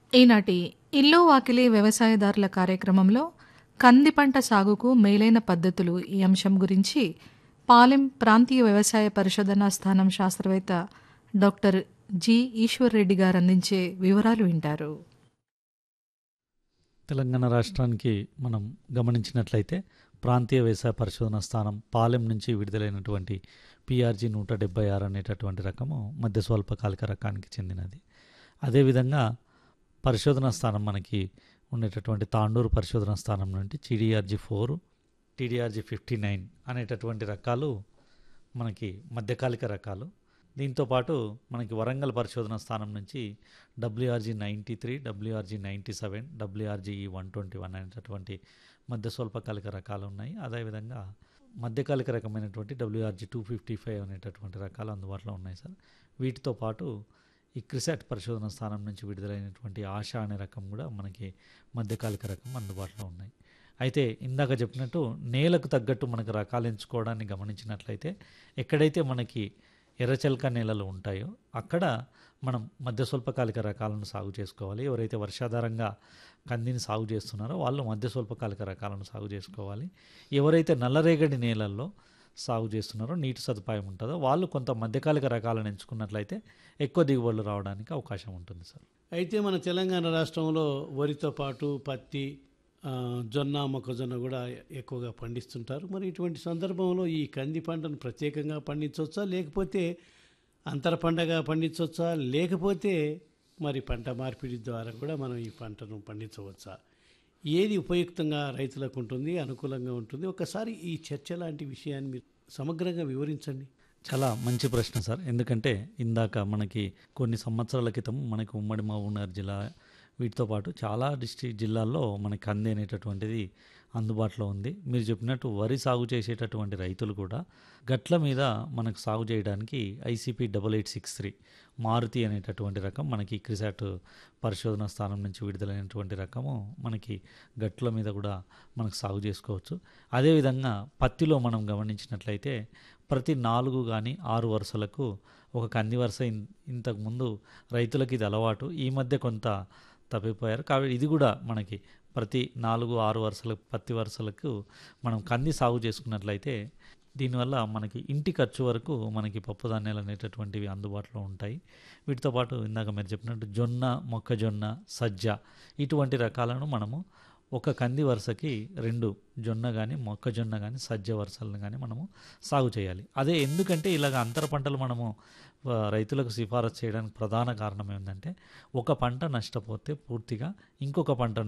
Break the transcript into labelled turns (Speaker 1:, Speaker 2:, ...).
Speaker 1: ఈనాటి ఇల్లు వాకిలి వ్యవసాయదారుల కార్యక్రమంలో కంది పంట సాగుకు మేలైన పద్ధతులు ఈ అంశం గురించి పాలెం ప్రాంతీయ వ్యవసాయ పరిశోధనా స్థానం శాస్త్రవేత్త డాక్టర్ జి ఈశ్వర్ రెడ్డి గారు అందించే వివరాలు వింటారు
Speaker 2: తెలంగాణ రాష్ట్రానికి మనం గమనించినట్లయితే ప్రాంతీయ వ్యవసాయ పరిశోధన స్థానం పాలెం నుంచి విడుదలైనటువంటి పిఆర్జీ నూట డెబ్బై ఆరు అనేటటువంటి రకము మధ్య స్వల్పకాలిక రకానికి చెందినది అదేవిధంగా పరిశోధన స్థానం మనకి ఉండేటటువంటి తాండూరు పరిశోధన స్థానం నుండి TDRG four TDRG fifty nine అనేటటువంటి రకాలు మనకి మధ్యకాలిక రకాలు దీంతోపాటు మనకి వరంగల్ పరిశోధన స్థానం నుంచి WRG ninety three WRG ninety seven WRG one twenty one అనేటటువంటి మధ్య స్వల్పకాలిక రకాలు ఉన్నాయి అదేవిధంగా మధ్యకాలిక రకమైనటువంటి డబ్ల్యూఆర్జీ టూ ఫిఫ్టీ ఫైవ్ అనేటటువంటి రకాలు అందుబాటులో ఉన్నాయి సార్ వీటితో పాటు ఈ క్రిసాట్ పరిశోధన స్థానం నుంచి విడుదలైనటువంటి ఆశ అనే రకం కూడా మనకి మధ్యకాలిక రకం అందుబాటులో ఉన్నాయి అయితే ఇందాక చెప్పినట్టు నేలకు తగ్గట్టు మనకు రకాలు ఎంచుకోవడాన్ని గమనించినట్లయితే ఎక్కడైతే మనకి ఎర్రచలక నేలలు ఉంటాయో అక్కడ మనం మధ్య స్వల్పకాలిక రకాలను సాగు చేసుకోవాలి ఎవరైతే వర్షాధారంగా కందిని సాగు చేస్తున్నారో వాళ్ళు మధ్య స్వల్పకాలిక రకాలను సాగు చేసుకోవాలి ఎవరైతే నల్లరేగడి నేలల్లో సాగు చేస్తున్నారో నీటి సదుపాయం ఉంటుందో వాళ్ళు కొంత మధ్యకాలిక రకాలను ఎంచుకున్నట్లయితే ఎక్కువ దిగుబడులు రావడానికి అవకాశం ఉంటుంది సార్
Speaker 3: అయితే మన తెలంగాణ రాష్ట్రంలో వరితో పాటు పత్తి ఆ, జొన్న మొక్కజొన్న కూడా ఎక్కువగా పండిస్తుంటారు మరి ఇటువంటి సందర్భంలో ఈ కంది పంటను ప్రత్యేకంగా పండించవచ్చా లేకపోతే అంతర పంటగా పండించవచ్చా లేకపోతే మరి పంట మార్పిడి ద్వారా కూడా మనం ఈ పంటను పండించవచ్చా ఏది ఉపయుక్తంగా రైతులకు ఉంటుంది అనుకూలంగా ఉంటుంది ఒకసారి ఈ చర్చ లాంటి విషయాన్ని మీరు సమగ్రంగా వివరించండి
Speaker 2: చాలా మంచి ప్రశ్న సార్ ఎందుకంటే ఇందాక మనకి కొన్ని సంవత్సరాల క్రితం మనకి ఉమ్మడి మహబూబ్నగర్ జిల్లా వీటితో పాటు చాలా డిస్ట్రిక్ట్ జిల్లాల్లో మనకి కంది అనేటటువంటిది అందుబాటులో ఉంది మీరు చెప్పినట్టు వరి సాగు చేసేటటువంటి రైతులు కూడా గట్ల మీద మనకు సాగు చేయడానికి ICP double eight six three Maruti అనేటటువంటి రకం మనకి క్రిసాట్ పరిశోధన స్థానం నుంచి విడుదలైనటువంటి రకము మనకి గట్ల మీద కూడా మనకు సాగు చేసుకోవచ్చు అదేవిధంగా పత్తిలో మనం గమనించినట్లయితే ప్రతి నాలుగు కానీ ఆరు వరుసలకు ఒక కంది వరుస ఇన్- ఇంతకుముందు రైతులకి ఇది అలవాటు ఈ మధ్య కొంత తప్పిపోయారు కాబట్టి ఇది కూడా మనకి ప్రతి నాలుగు ఆరు వరుసలకు పత్తి వరుసలకు మనం కంది సాగు చేసుకున్నట్లయితే దీనివల్ల మనకి ఇంటి ఖర్చు వరకు మనకి పప్పు ధాన్యాలు అనేటటువంటివి అందుబాటులో ఉంటాయి వీటితో పాటు ఇందాక మీరు చెప్పినట్టు జొన్న మొక్కజొన్న సజ్జ ఇటువంటి రకాలను మనము ఒక కంది వరుసకి రెండు జొన్న కానీ మొక్కజొన్న కానీ సజ్జ వరుసలను కానీ మనము సాగు చేయాలి అదే ఎందుకంటే ఇలాగ అంతర పంటలు మనము ఆ, రైతులకు సిఫారసు చేయడానికి ప్రధాన కారణం ఏంటంటే ఒక పంట నష్టపోతే పూర్తిగా ఇంకొక పంటను